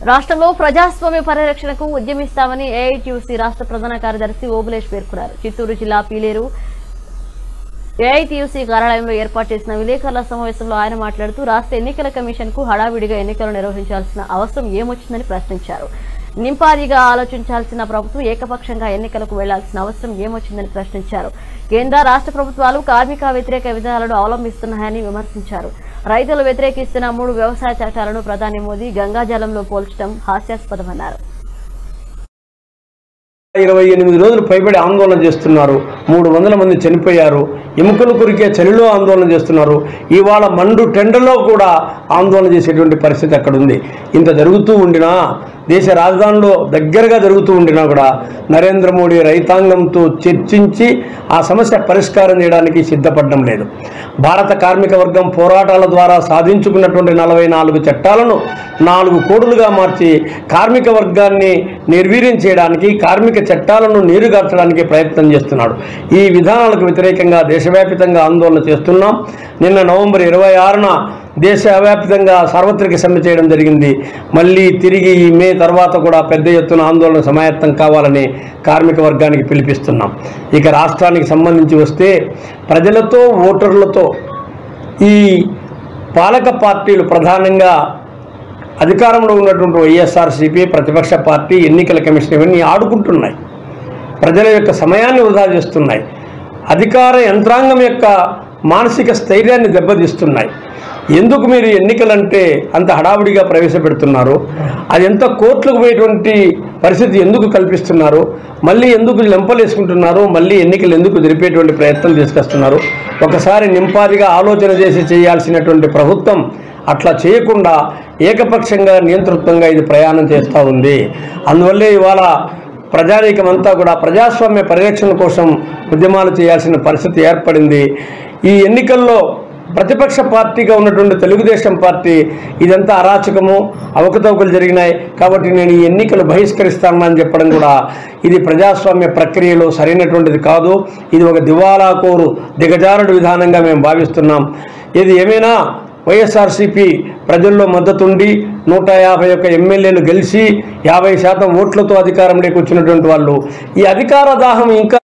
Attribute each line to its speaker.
Speaker 1: రాష్ట్రంలో ప్రజాస్వామ్య పరిరక్షణకు ఉద్యమిస్తామని ఏఐటీయూసీ రాష్ట్ర ప్రధాన కార్యదర్శి ఓబులేష్ పేర్కొన్నారు చిత్తూరు జిల్లా పీలేరు ఏఐటీయూసీ కార్యాలయంలో ఏర్పాటు చేసిన విలేకరుల సమావేశంలో ఆయన మాట్లాడుతూ రాష్ట్ర ఎన్నికల కమిషన్ కు హడావిడిగా ఎన్నికలు నిర్వహించాల్సిన అవసరం ఏమొచ్చిందని ప్రశ్నించారు నింపాదిగా ఆలోచించాల్సిన ప్రభుత్వం ఏకపక్షంగా ఎన్నికలకు వెళ్లాల్సిన అవసరం ఏమొచ్చిందని ప్రశ్నించారు కేంద్ర రాష్ట్ర ప్రభుత్వాలు కార్మిక వ్యతిరేక విధానాలను అవలంబిస్తున్నాయని విమర్శించారు రైతులు వ్యతిరేకిస్తున్న మూడు వ్యవసాయ చట్టాలను ప్రధాని మోదీ గంగాజలంలో పోల్చడం హాస్యాస్పదమన్నారు
Speaker 2: ఇరవై ఎనిమిది రోజులు పైబడి ఆందోళన చేస్తున్నారు మూడు వందల మంది చనిపోయారు ఎముకలు కురికే చలిలో ఆందోళన చేస్తున్నారు ఇవాళ మండు టెండలో కూడా ఆందోళన చేసేటువంటి పరిస్థితి అక్కడ ఉంది ఇంత జరుగుతూ ఉండినా దేశ రాజధానిలో దగ్గరగా జరుగుతూ ఉండినా కూడా నరేంద్ర మోడీ రైతాంగంతో చర్చించి ఆ సమస్య పరిష్కారం చేయడానికి సిద్ధపడడం లేదు భారత కార్మిక వర్గం పోరాటాల ద్వారా సాధించుకున్నటువంటి నలభై నాలుగు చట్టాలను నాలుగు కోడులుగా మార్చి కార్మిక వర్గాన్ని నిర్వీర్యం చేయడానికి కార్మిక చట్టాలను నీరుగార్చడానికి ప్రయత్నం చేస్తున్నాడు ఈ విధానాలకు వ్యతిరేకంగా దేశవ్యాప్తంగా ఆందోళన చేస్తున్నాం నిన్న నవంబర్ ఇరవై ఆరున దేశవ్యాప్తంగా సార్వత్రిక సమ్మె చేయడం జరిగింది మళ్ళీ తిరిగి ఈ మే తర్వాత కూడా పెద్ద ఎత్తున ఆందోళన సమాయత్తం కావాలని కార్మిక వర్గానికి పిలిపిస్తున్నాం ఇక రాష్ట్రానికి సంబంధించి వస్తే ప్రజలతో ఓటర్లతో ఈ పాలక పార్టీలు ప్రధానంగా అధికారంలో ఉన్నటువంటి వైఎస్ఆర్సీపీ ప్రతిపక్ష పార్టీ ఎన్నికల కమిషన్ ఇవన్నీ ఆడుకుంటున్నాయి ప్రజల యొక్క సమయాన్ని వృధా చేస్తున్నాయి అధికార యంత్రాంగం యొక్క మానసిక స్థైర్యాన్ని దెబ్బతీస్తున్నాయి ఎందుకు మీరు ఎన్నికలంటే అంత హడావుడిగా ప్రవేశపెడుతున్నారు అది ఎంత కోర్టులకు పోయేటువంటి పరిస్థితి ఎందుకు కల్పిస్తున్నారు మళ్ళీ ఎందుకు లెంపలేసుకుంటున్నారు మళ్ళీ ఎన్నికలు ఎందుకు జరిపేటువంటి ప్రయత్నం తీసుకొస్తున్నారు ఒకసారి నింపాదిగా ఆలోచన చేసి చేయాల్సినటువంటి ప్రభుత్వం అట్లా చేయకుండా ఏకపక్షంగా నియంతృత్వంగా ఇది ప్రయాణం చేస్తూ ఉంది అందువల్లే ఇవాళ ప్రజానీకం అంతా కూడా ప్రజాస్వామ్య పరిరక్షణ కోసం ఉద్యమాలు చేయాల్సిన పరిస్థితి ఏర్పడింది ఈ ఎన్నికల్లో ప్రతిపక్ష పార్టీగా ఉన్నటువంటి తెలుగుదేశం పార్టీ ఇదంతా అరాచకము అవకతవకలు జరిగినాయి కాబట్టి నేను ఈ ఎన్నికలు బహిష్కరిస్తానని చెప్పడం కూడా ఇది ప్రజాస్వామ్య ప్రక్రియలో సరైనటువంటిది కాదు ఇది ఒక దివాలాకోరు దిగజారుడు విధానంగా మేము భావిస్తున్నాం ఇది ఏమైనా వైఎస్ఆర్సీపీ ప్రజల్లో మద్దతుండి నూట యాభై ఒక్క ఎమ్మెల్యేలు గెలిచి యాభై శాతం ఓట్లతో అధికారంలోకి వచ్చినటువంటి వాళ్ళు ఈ అధికార దాహం ఇంకా